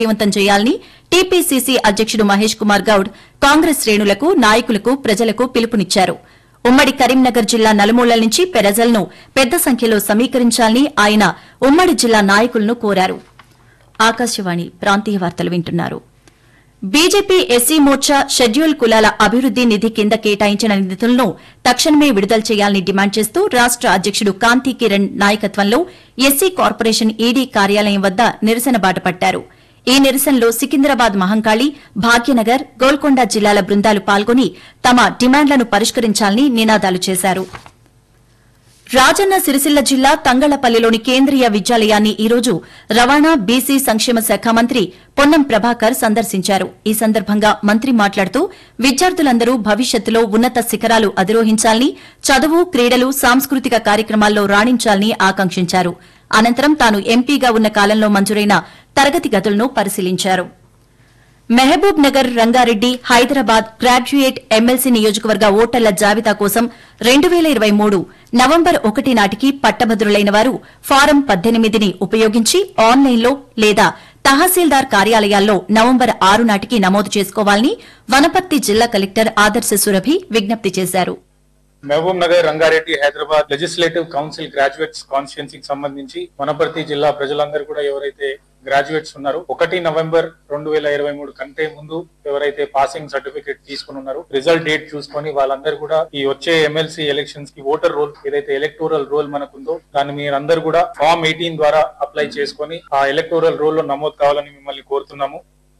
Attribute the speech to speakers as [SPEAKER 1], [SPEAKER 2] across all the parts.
[SPEAKER 1] విజయవంతం చేయాలని టీపీసీసీ అధ్యకుడు మహేష్ కుమార్ గౌడ్ కాంగ్రెస్ శ్రేణులకు నాయకులకు ప్రజలకు పిలుపునిచ్చారు ఉమ్మడి కరీంనగర్ జిల్లా నలుమూలల నుంచి ప్రజలను పెద్ద సంఖ్యలో సమీకరించాలని ఆయన ఉమ్మడి జిల్లా నాయకులను కోరారు ఆకాశవాణి ప్రాంతీయ వార్తలు వింటున్నారు బీజేపీ ఎస్సీ మోర్చా షెడ్యూల్ కులాల అభివృద్ది నిధి కింద కేటాయించిన నిధులను తక్షణమే విడుదల చేయాలని డిమాండ్ చేస్తూ రాష్ట అధ్యకుడు కాంతి కిరణ్ నాయకత్వంలో ఎస్సీ కార్పొరేషన్ ఈడీ కార్యాలయం వద్ద నిరసన బాట పట్టారు ఈ నిరసనలో సికింద్రాబాద్ మహంకాళి భాగ్యనగర్ గోల్కొండ జిల్లాల బృందాలు పాల్గొని తమ డిమాండ్లను పరిష్కరించాలని నినాదాలు చేశారు రాజన్న సిరిసిల్ల జిల్లా తంగళ్లపల్లిలోని కేంద్రీయ విద్యాలయాన్ని ఈ రోజు రవాణా బీసీ సంక్షేమ శాఖ మంత్రి పొన్నం ప్రభాకర్ సందర్శించారు ఈ సందర్భంగా మంత్రి మాట్లాడుతూ విద్యార్థులందరూ భవిష్యత్తులో ఉన్నత శిఖరాలు అధిరోహించాలని చదువు క్రీడలు సాంస్కృతిక కార్యక్రమాల్లో రాణించాలని ఆకాంక్షించారు అనంతరం తాను ఎంపీగా ఉన్న కాలంలో మంజూరైన తరగతి గదులను పరిశీలించారు మహబూబ్ నగర్ రంగారెడ్డి హైదరాబాద్ గ్రాడ్యుయేట్ ఎమ్మెల్సీ నియోజకవర్గ ఓటర్ల జాబితా కోసం రెండు వేల ఇరవై మూడు నవంబర్ ఒకటి నాటికి పట్టభద్రులైన వారు ఫారం పద్దెనిమిదిని ఉపయోగించి ఆన్లైన్లో లేదా తహసీల్దార్ కార్యాలయాల్లో నవంబర్ ఆరు నాటికి నమోదు చేసుకోవాలని వనపర్తి జిల్లా కలెక్టర్ ఆదర్శ సురభి విజ్ఞప్తి చేశారు
[SPEAKER 2] Mahabub Nagar Rangareddy Hyderabad legislative council graduates కాన్స్టిట్యున్సీకి సంబంధించి వనపర్తి జిల్లా ప్రజలందరూ కూడా ఎవరైతే గ్రాడ్యుయేట్స్ ఉన్నారో ఒకటి నవంబర్ రెండు వేల ఇరవై మూడు కంటే ముందు ఎవరైతే పాసింగ్ సర్టిఫికేట్ తీసుకుని ఉన్నారో రిజల్ట్ డేట్ చూసుకొని వాళ్ళందరూ కూడా ఈ వచ్చే ఎమ్మెల్సీ ఎలక్షన్స్ కి ఓటర్ రోల్ ఏదైతే ఎలక్టోరల్ రోల్ మనకుందో దాన్ని మీరందరూ కూడా ఫామ్ ఎయిటీన్ ద్వారా అప్లై చేసుకొని ఆ ఎలక్టోరల్ రోల్ లో నమోదు కావాలని మిమ్మల్ని కోరుతున్నాము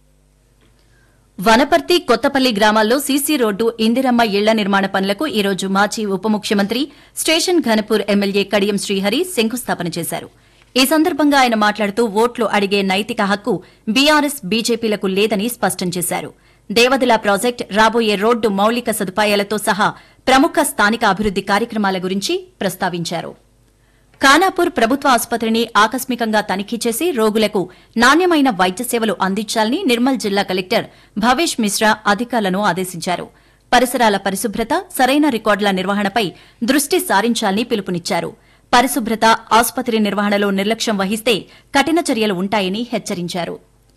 [SPEAKER 1] వనపర్తి కొత్తపల్లి గ్రామాల్లో సీసీ రోడ్డు ఇందిరమ్మ ఇళ్ల నిర్మాణ పనులకు ఈ రోజు మాజీ ఉప ముఖ్యమంత్రి స్టేషన్ ఘనపూర్ ఎమ్మెల్యే కడియం శ్రీహరి శంకుస్థాపన చేశారు ఈ సందర్భంగా ఆయన మాట్లాడుతూ ఓట్లు అడిగే నైతిక హక్కు బీఆర్ఎస్ బీజేపీలకు లేదని స్పష్టం చేశారు దేవదిల ప్రాజెక్ట్ రాబోయే రోడ్డు మౌలిక సదుపాయాలతో సహా ప్రముఖ స్థానిక అభివృద్ది కార్యక్రమాల గురించి ప్రస్తావించారు ఖానాపూర్ ప్రభుత్వ ఆసుపత్రిని ఆకస్మికంగా తనిఖీ చేసి రోగులకు నాణ్యమైన వైద్య సేవలు అందించాలని నిర్మల్ జిల్లా కలెక్టర్ భవేష్ మిశ్రా అధికారులను ఆదేశించారు పరిసరాల పరిశుభ్రత సరైన రికార్డుల నిర్వహణపై దృష్టి సారించాలని పిలుపునిచ్చారు పరిశుభ్రత ఆసుపత్రి నిర్వహణలో నిర్లక్ష్యం వహిస్తే కఠిన చర్యలు ఉంటాయని హెచ్చరించారు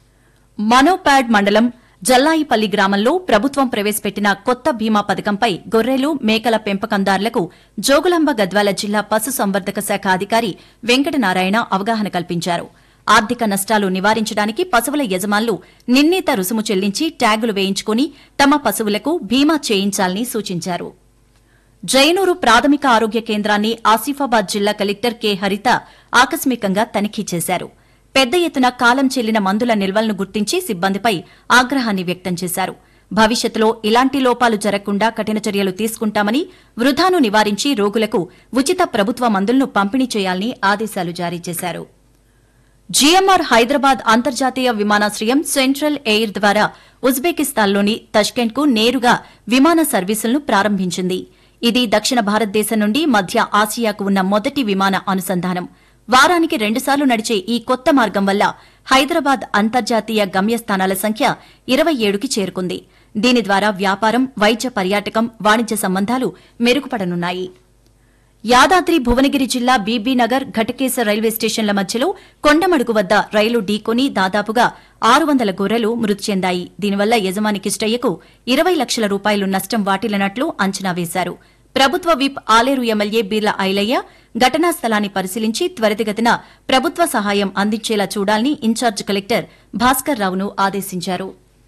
[SPEAKER 1] మనోపాడ్ మండలం జల్లాయిపల్లి గ్రామంలో ప్రభుత్వం ప్రవేశపెట్టిన కొత్త బీమా పథకంపై గొర్రెలు మేకల పెంపకందారులకు జోగులాంబ గద్వాల జిల్లా పశు సంవర్ధక శాఖ అధికారి వెంకటనారాయణ అవగాహన కల్పించారు ఆర్థిక నష్టాలు నివారించడానికి పశువుల యజమానులు నిర్ణీత రుసుము చెల్లించి ట్యాగులు వేయించుకుని తమ పశువులకు బీమా చేయించాలని సూచించారు జయనూరు ప్రాథమిక ఆరోగ్య కేంద్రాన్ని ఆసిఫాబాద్ జిల్లా కలెక్టర్ కె హరిత ఆకస్మికంగా తనిఖీ చేశారు పెద్ద ఎత్తున కాలం చెల్లిన మందుల నిల్వలను గుర్తించి సిబ్బందిపై ఆగ్రహాన్ని వ్యక్తం చేశారు భవిష్యత్తులో ఇలాంటి లోపాలు జరగకుండా కఠిన చర్యలు తీసుకుంటామని వృధాను నివారించి రోగులకు ఉచిత ప్రభుత్వ మందులను పంపిణీ చేయాలని ఆదేశాలు జారీ చేశారు జీఎంఆర్ హైదరాబాద్ అంతర్జాతీయ విమానాశ్రయం సెంట్రల్ ఎయిర్ ద్వారా ఉజ్బెకిస్తాన్లోని తష్కెంట్కు నేరుగా విమాన సర్వీసులను ప్రారంభించింది ఇది దక్షిణ భారతదేశం నుండి మధ్య ఆసియాకు ఉన్న మొదటి విమాన అనుసంధానం వారానికి రెండుసార్లు నడిచే ఈ కొత్త మార్గం వల్ల హైదరాబాద్ అంతర్జాతీయ గమ్యస్థానాల సంఖ్య ఇరవై ఏడుకి చేరుకుంది దీని ద్వారా వ్యాపారం వైద్య పర్యాటకం వాణిజ్య సంబంధాలు మెరుగుపడనున్నాయి యాదాద్రి భువనగిరి జిల్లా బీబీనగర్ ఘటకేశ రైల్వే స్టేషన్ల మధ్యలో కొండమడుగు వద్ద రైలు ఢీకొని దాదాపుగా ఆరు వందల గొర్రెలు మృతి చెందాయి దీనివల్ల యజమాని కిష్టయ్యకు ఇరవై లక్షల రూపాయలు నష్టం వాటిల్లినట్లు అంచనా వేశారు ప్రభుత్వ విప్ ఆలేరు ఎమ్మెల్యే బీర్ల ఐలయ్య ఘటనా స్థలాన్ని పరిశీలించి త్వరితగతిన ప్రభుత్వ సహాయం అందించేలా చూడాలని ఇన్ఛార్జ్ కలెక్టర్ భాస్కర్ రావును ఆదేశించారు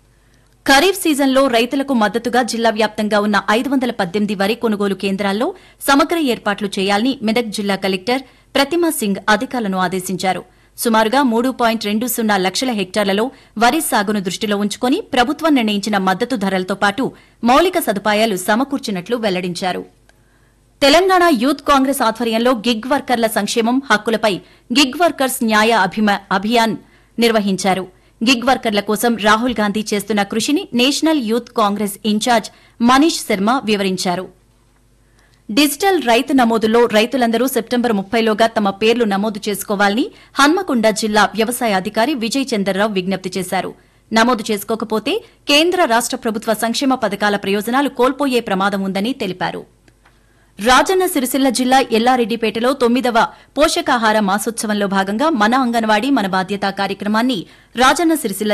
[SPEAKER 1] ఖరీఫ్ సీజన్లో రైతులకు మద్దతుగా జిల్లా వ్యాప్తంగా ఉన్న ఐదు వందల పద్దెనిమిది వరి కొనుగోలు కేంద్రాల్లో సమగ్ర ఏర్పాట్లు చేయాలని మెదక్ జిల్లా కలెక్టర్ ప్రతిమా సింగ్ అధికారులను ఆదేశించారు సుమారుగా మూడు పాయింట్ రెండు సున్నా లక్షల హెక్టార్లలో వరి సాగును దృష్టిలో ఉంచుకుని ప్రభుత్వం నిర్ణయించిన మద్దతు ధరలతో పాటు మౌలిక సదుపాయాలు సమకూర్చినట్లు వెల్లడించారు తెలంగాణ యూత్ కాంగ్రెస్ ఆధ్వర్యంలో గిగ్ వర్కర్ల సంక్షేమం హక్కులపై గిగ్ వర్కర్స్ న్యాయ అభిమ- అభియాన్ నిర్వహించారు గిగ్ వర్కర్ల కోసం రాహుల్ గాంధీ చేస్తున్న కృషిని national youth Congress incharge Manish Sharma వివరించారు డిజిటల్ రైతు నమోదులో రైతులందరూ సెప్టెంబర్ ముప్పైలోగా తమ పేర్లు నమోదు చేసుకోవాలని హన్మకొండ జిల్లా వ్యవసాయ అధికారి విజయ్ చందర్రావు విజ్ఞప్తి చేశారు నమోదు చేసుకోకపోతే కేంద్ర రాష్ట ప్రభుత్వ సంక్షేమ పథకాల ప్రయోజనాలు కోల్పోయే ప్రమాదం ఉందని తెలిపారు రాజన్న సిరిసిల్ల జిల్లా ఎల్లారెడ్డిపేటలో తొమ్మిదవ పోషకాహార మాసోత్సవంలో భాగంగా మన అంగన్వాడీ మన బాధ్యత కార్యక్రమాన్ని రాజన్న సిరిసిల్ల